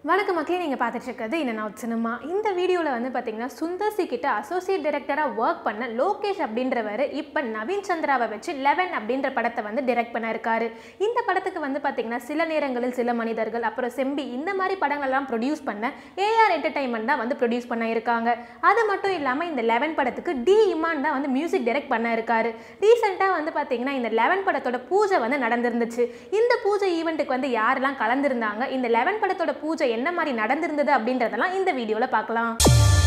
வணக்கம் மக்களே நீங்கள் பார்த்துட்டு இருக்கிறது இந்த நாட் சினிமா இந்த வீடியோவில் வந்து பார்த்தீங்கன்னா சுந்தர் சி கிட்ட அசோசியேட் டைரக்டராக ஒர்க் பண்ண லோகேஷ் அப்படின்றவர் இப்போ நவீன் சந்திராவை வச்சு லெவன் அப்படின்ற படத்தை வந்து டைரக்ட் பண்ண இருக்காரு இந்த படத்துக்கு வந்து பார்த்தீங்கன்னா சில நேரங்களில் சில மனிதர்கள் அப்புறம் செம்பி இந்த மாதிரி படங்கள்லாம் ப்ரொடியூஸ் பண்ண ஏஆர் என்டர்டைன்மெண்ட் தான் வந்து ப்ரொடியூஸ் பண்ண இருக்காங்க அது மட்டும் இல்லாமல் இந்த லெவன் படத்துக்கு டி இமான் தான் வந்து மியூசிக் டைரக்ட் பண்ண இருக்காரு ரீசெண்டாக வந்து பார்த்தீங்கன்னா இந்த லெவன் படத்தோட பூஜை வந்து நடந்திருந்துச்சு இந்த பூஜை ஈவெண்ட்டுக்கு வந்து யாரெல்லாம் கலந்துருந்தாங்க இந்த லெவன் படத்தோட பூஜை என்ன மாதிரி நடந்திருந்தது அப்படின்றதெல்லாம் இந்த வீடியோவில் பார்க்கலாம்